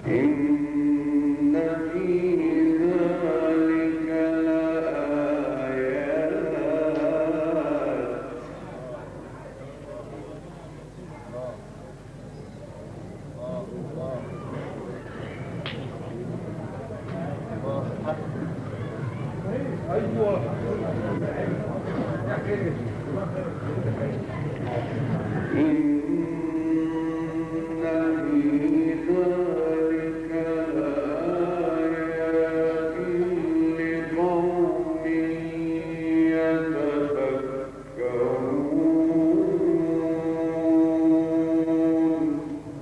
إن في ذلك لآيات إن في ذلك لآيات لقوم يتفكرون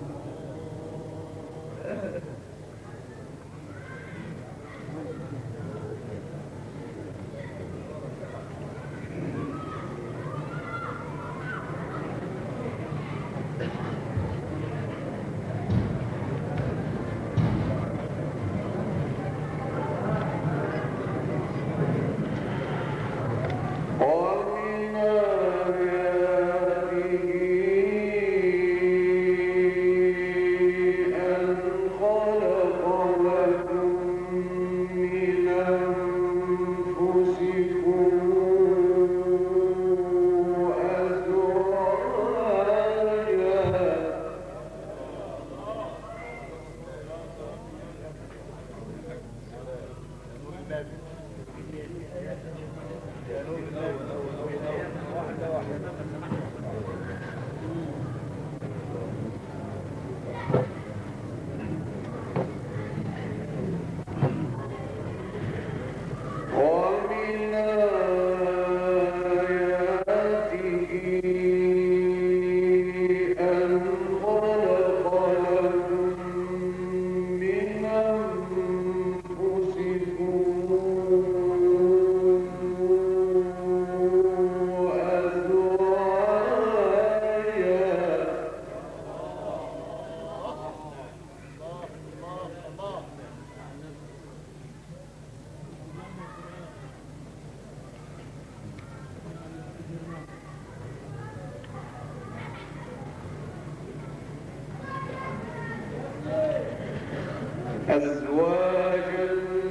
ومن آياته أن خلق لكم من أنفسكم أزواجا ومن آياته أن خلق لكم من أنفسكم أزواجا أزواجا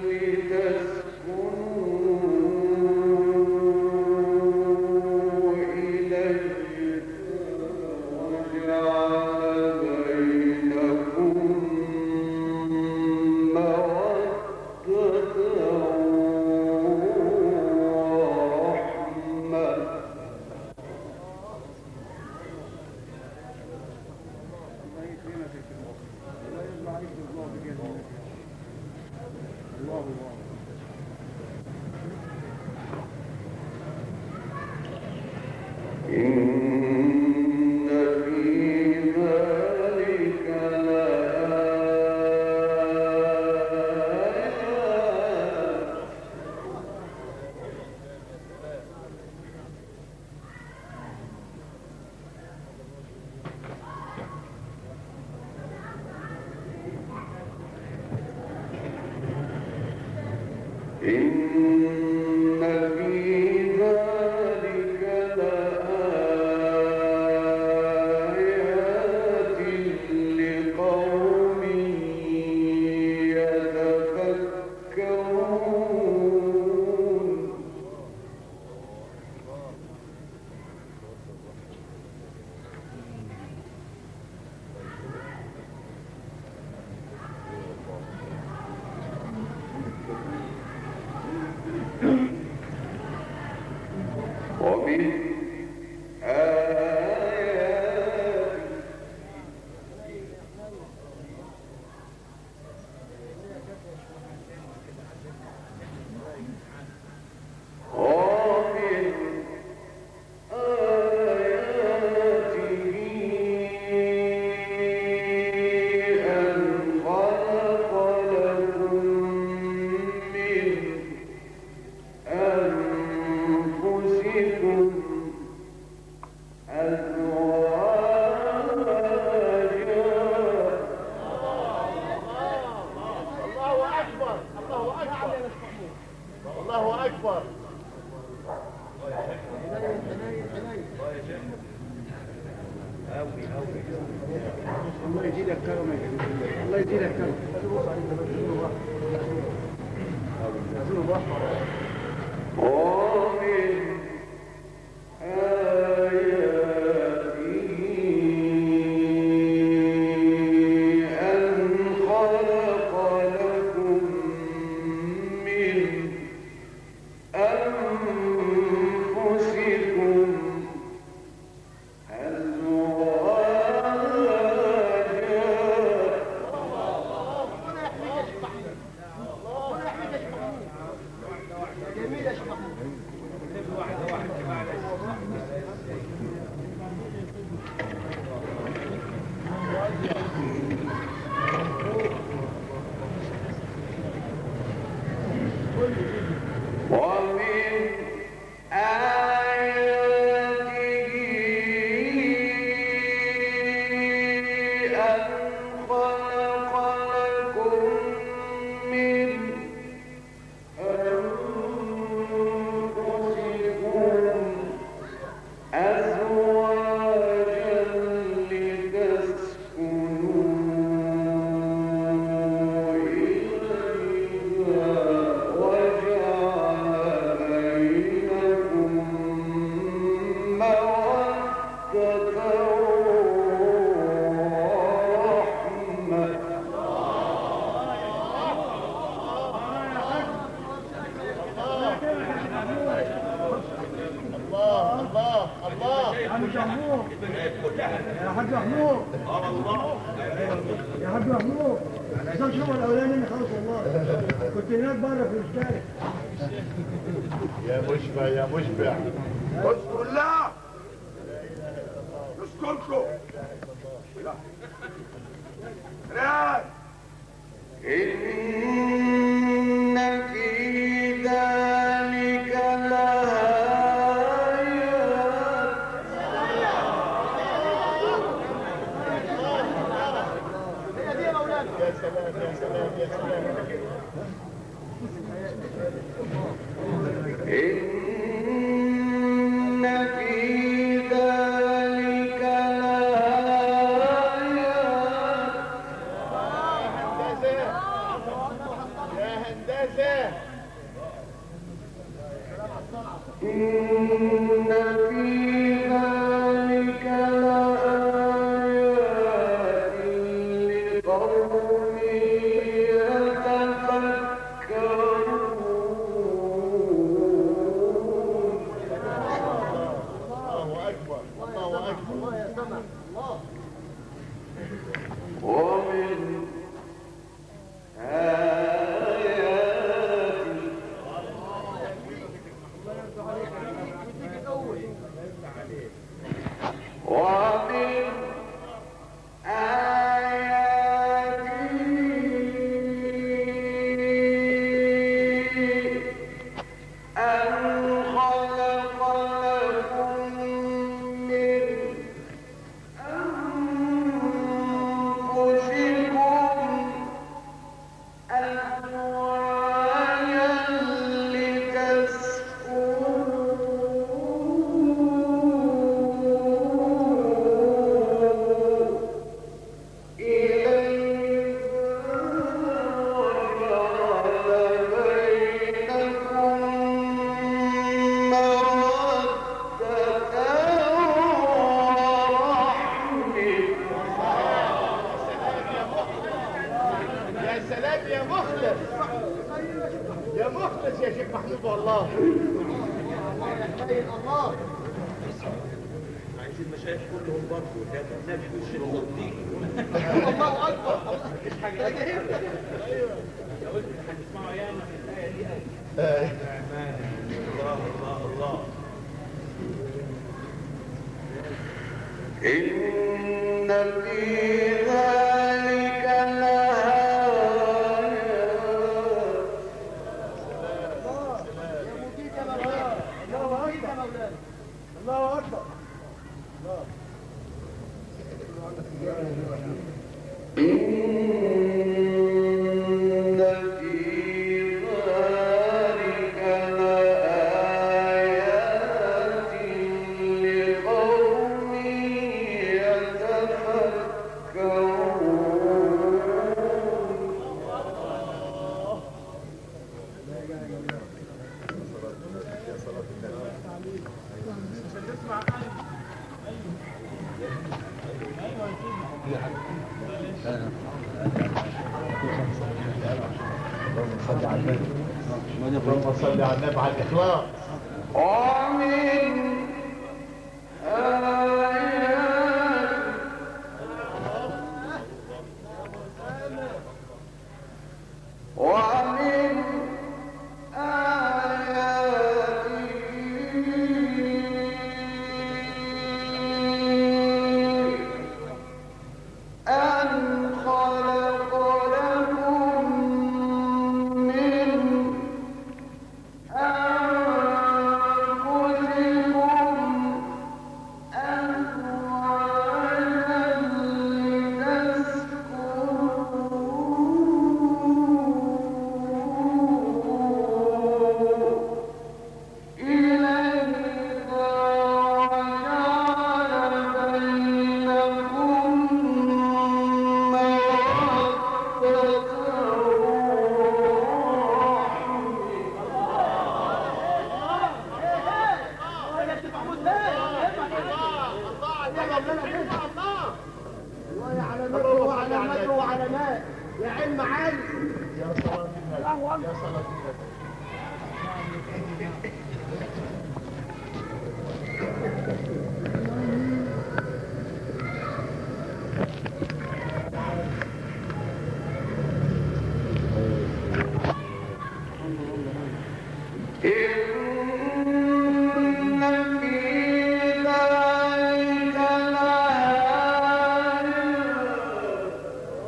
لتسكنوا إليه وجعل بينكم مودة ورحمة إن في ذلك لآيات إن في ذلك لآيات لقوم يتفكرون ومن آياته ومن آياته أن خلق لكم من أنفسكم أزواجا الله اكبر الله اكبر الله اكبر الله يزيدك كرم الله يزيدك كم ومن آياته أن خلق لكم من أنفسكم أزواجا جميل يا شيخ محمود ومن آياته أن خلق لكم من أنفسكم أزواجا لتسكنوا إليها وجعل بينكم مودة ورحمة الله الله الله يا حاج محمود يا حاج محمود يا حاج محمود عشان شوف الاولاني اللي خلص والله كنت هناك بره في الشارع يا مشبع يا مشبع اذكر الله يذكركم ريان إن في ذلك لآيات يا سلام يا سلام يا سلام إن في ذلك لآيات هندسة يا هندسة إن في ذلك لآيات لقوم يتفكرون الله أكبر الله أكبر ومن آياته ومن آياته أن خلق لكم من أنفسكم أزواجا لتسكنوا إليها وجعل بينكم مودة ورحمة يا سلام يا مخلص يا مخلص يا شيخ محمود والله الله عايزين المشايخ كلهم برضه كانت النبي والشيخ والدين الله اكبر مش حاجه هنسمعوا ياما في الايه دي الله الله الله إن في ذلك لآيات الله اكبر إن في ذلك لآيات لقوم يتفكرون اللهم صل على النبي على الاخلاص ومن آياته ومن آياته أن خلق لكم من أنفسكم أزواجا لتسكنوا إليها وجعل بينكم مودة ورحمة علامات وعلامات وعلامات يا علم عالي يا صلاة النبي يا صلاة النبي إن في ذلك لآية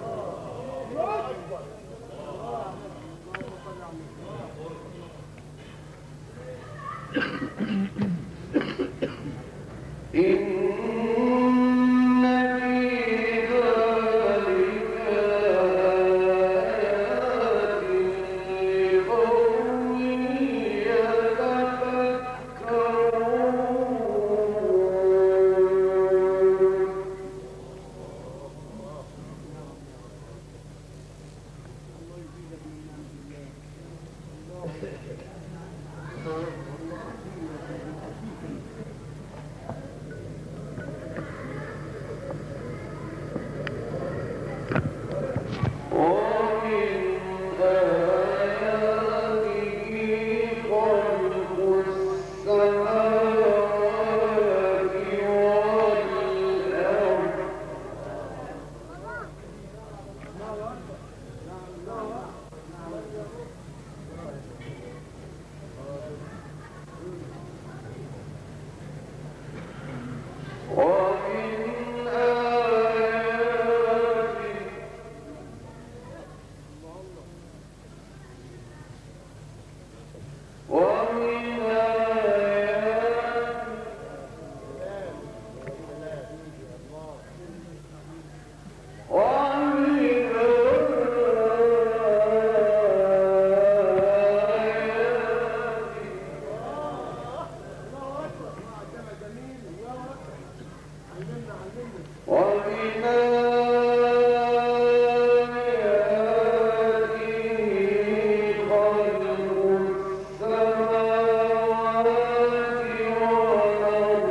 إن في ذلك لآيات لقوم يتفكرون ومن آياته خلق السماوات والأرض ومن آياته ومن آياته ومن آياته ومن آياته خلق السماوات والأرض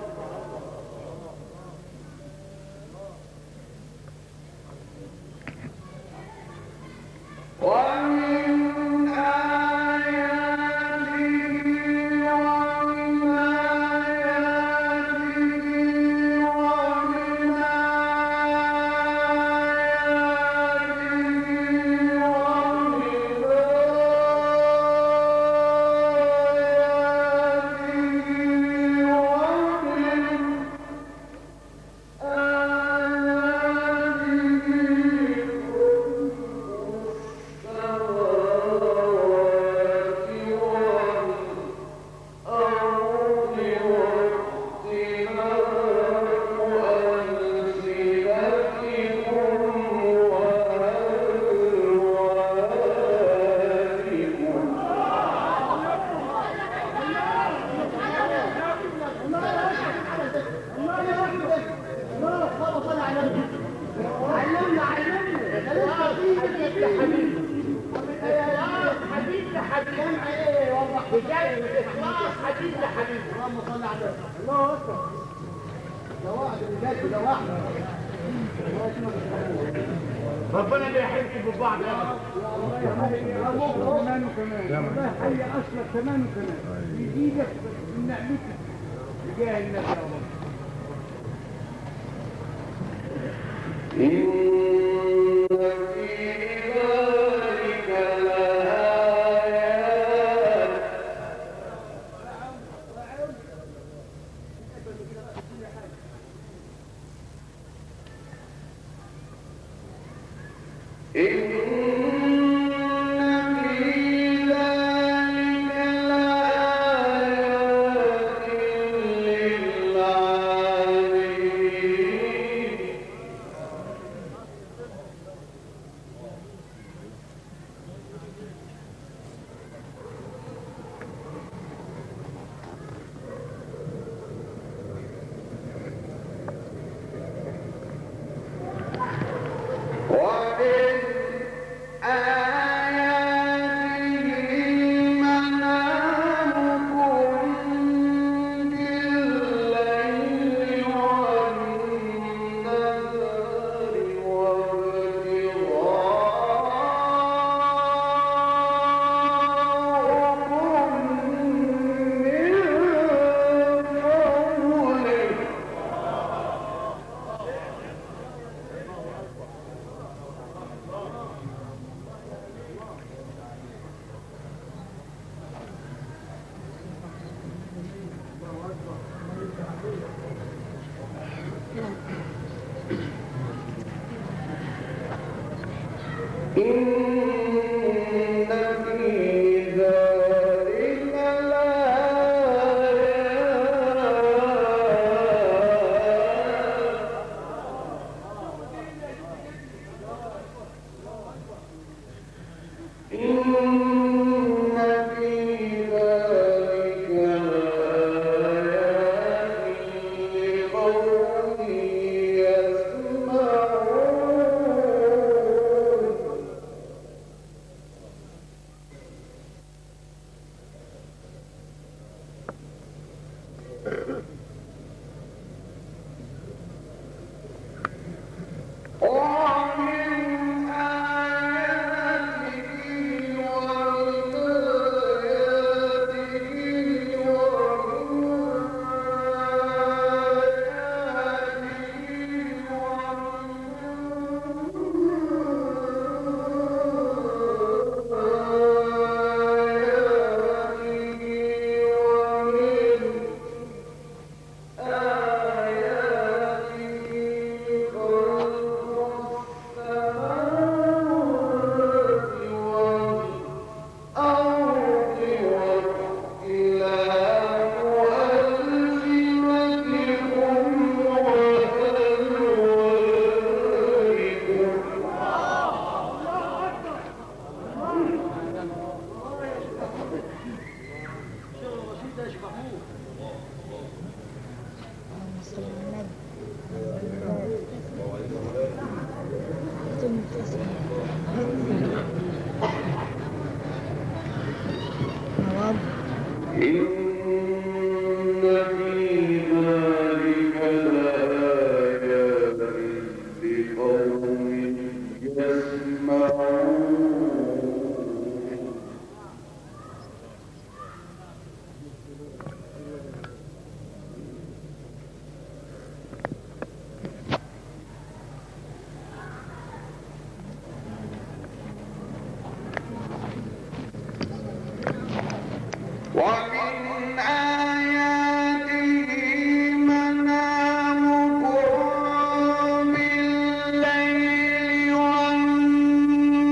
ومن آياته ومن آياته ومن آياته ومن آياته ومن علمنا علمنا حبيبي يا حبيبي حبيبي حبيبي جمع ايه وضح بجد اخلاص حبيبي حبيبي اللهم صل على النبي الله اكبر ده واحد بجد ده واحد الله يكرمك ربنا لا يحرمكم ببعض ابدا كمان وكمان الله يحيي اصلك كمان وكمان يزيدك من نعمتك تجاه النبي يا رب ومن آياته منامكم بالليل والنهار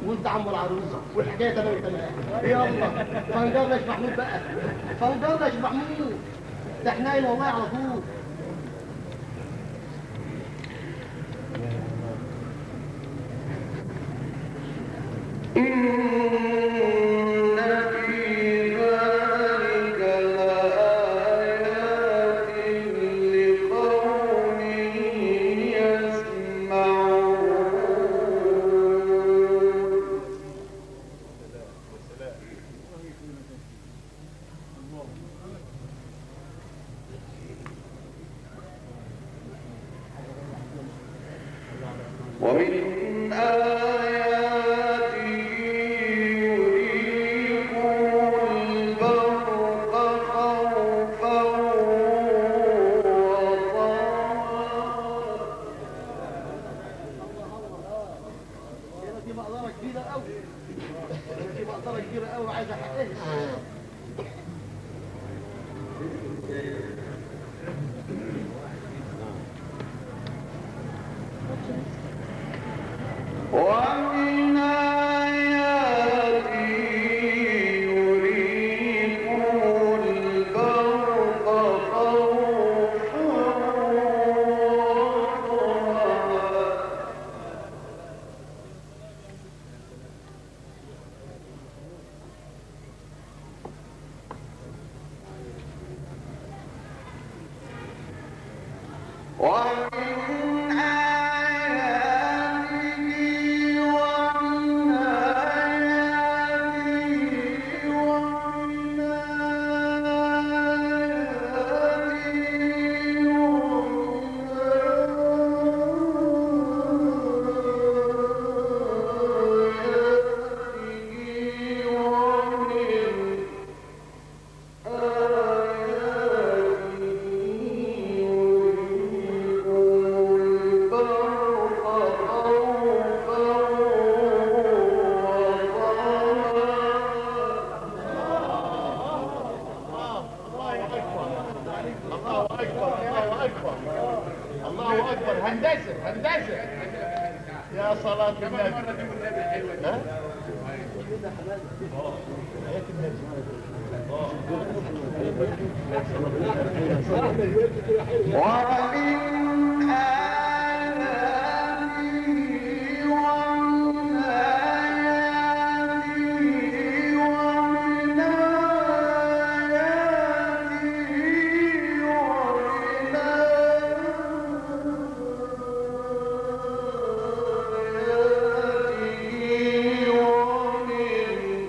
وانت عم العروسه والحكايه تمام تمام يلا فنجرنا يا شيخ محمود بقى فنجرنا يا شيخ محمود ده حنين والله على طول ومن آياته يريكم البرق خوفا وطمعا دي مقدره كبيره قوي دي مقدره كبيره قوي عايزه احققها ومن آياته يريكم البرق خوفا وطمعا ومن آياته ومن آياته ومن آياته ومن الله اكبر الله اكبر الله اكبر هندسه هندسه يا صلاة النبي ها؟ ومن آياته ومن آياته ومن آياته ومن آياته ومن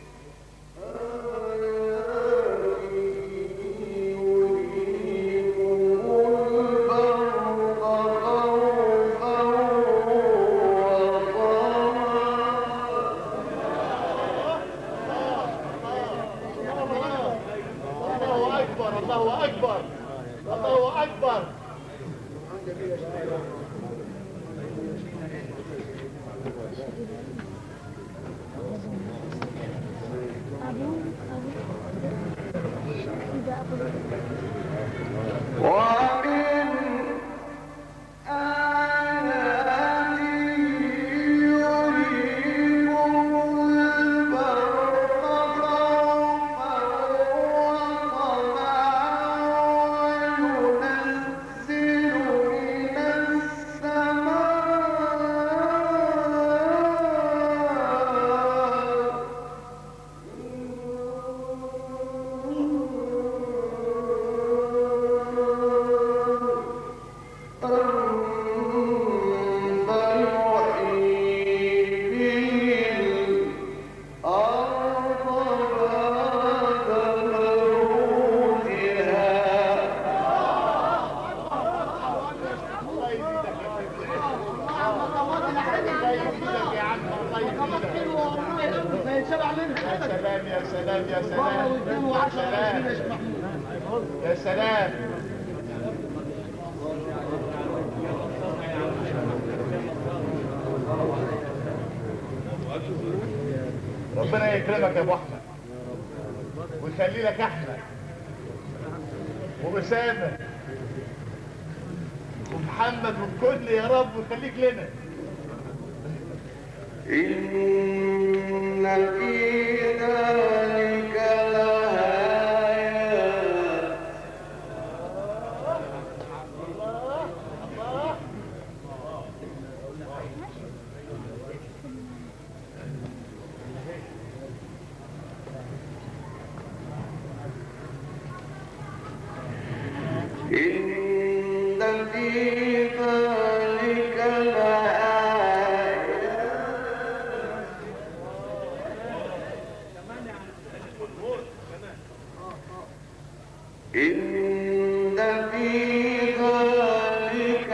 الله اكبر الله اكبر الله اكبر ومن آياته يريكم البرق خوفا وطمعا وينزل من السماء ما يتشبع منها يا ابدا سلام يا سلام يا مرة سلام واثنين يا وعشرة وعشرين يا سلام شيخ محمود يا سلام ربنا يكرمك يا ابو احمد ويخلي لك احمد واسامه ومحمد والكل يا رب ويخليك لنا إن في ذلك لآيات إن في ذلك لآيات إن في ذلك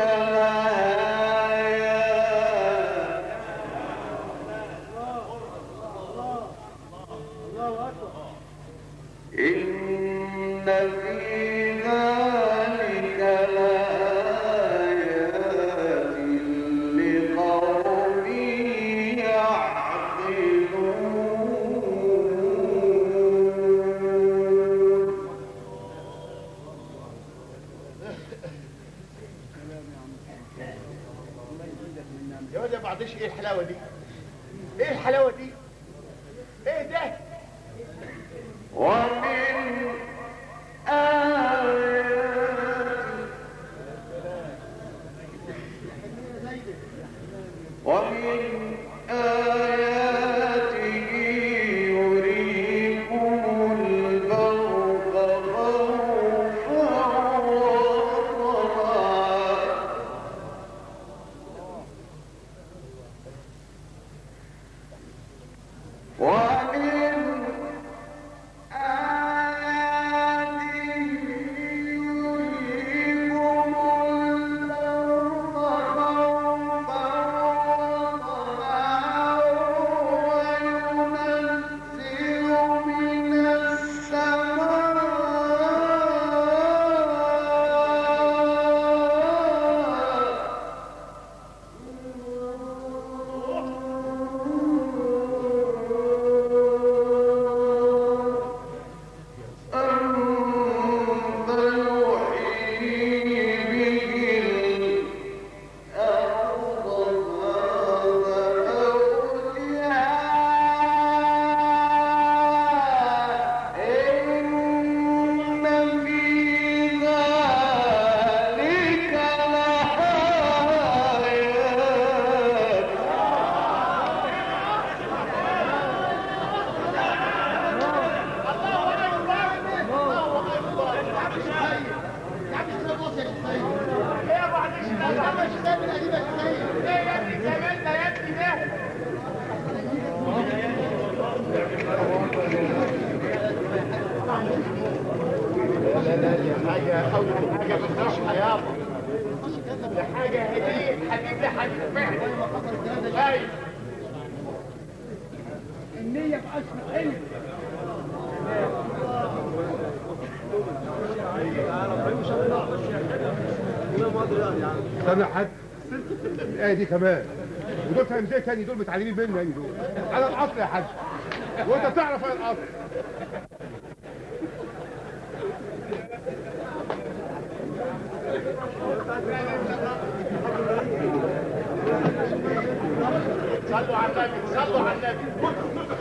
لآيات إن في ذلك لآيات لقوم يعقلون يا واد يا بعضيش ايه الحلاوه دي ايه الحلاوه دي ايه ده ومن آياته ومن آياته يريكم البرق خوفا وطمعا ومن يا عم اشتري بص يا شيخ سيد ايه يا ابو عديش يا عم اشتري من قديم يا شيخ سيد ايه يا ابني كمان ده يا ابني ده لا لا دي حاجه اول حاجه بتفرحها يابا دي حاجه هديه حبيب لي حبيب ايوه النية بأصل علم استنى حد الآية دي كمان ودول فاهم ازاي تاني دول متعلمين مني يعني دول على الأصل يا حاج وأنت تعرف ايه الأصل صلوا على النبي صلوا على النبي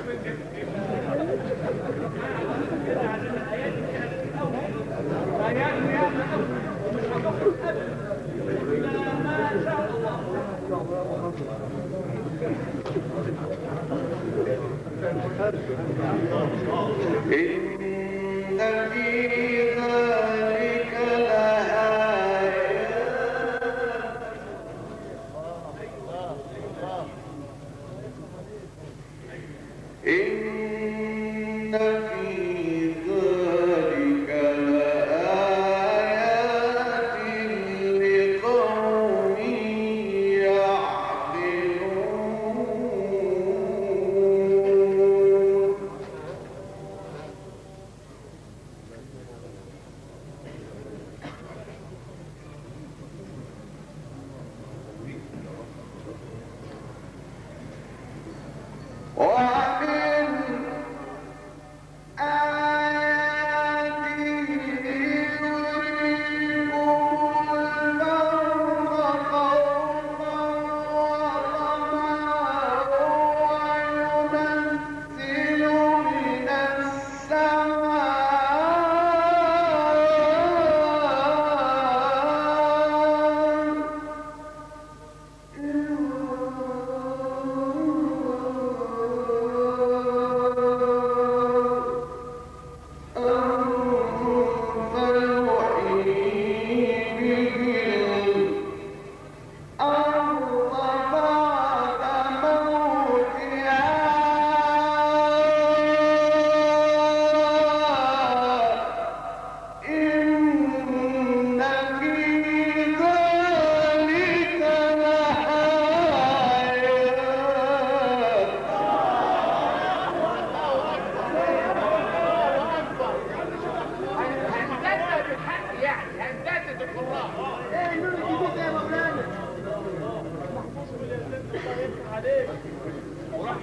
إن في ذلك لآيات إن في ذلك لآيات لقوم يعقلون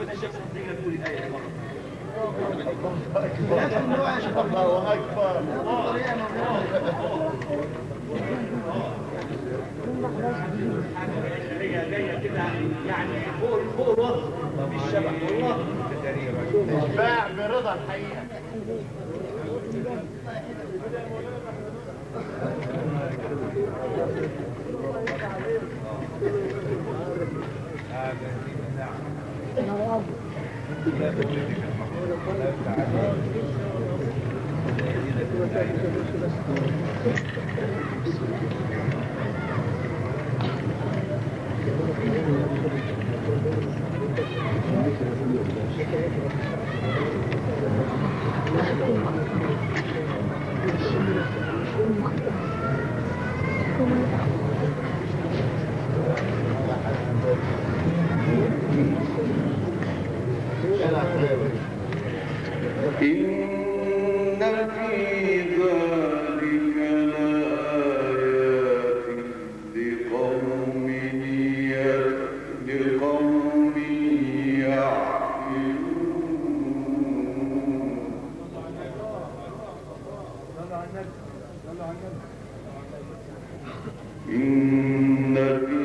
انا شايف الدنيا تقول الايه دي مرة. نفس النوع يا شيخ الله اكبر الطريقة هي جايه كده يعني فوق فوق الوصف مفيش شبه والله اشباع برضا الحقيقه إن في ذلك لآيات لقوم ي- لقوم يعقلون إن في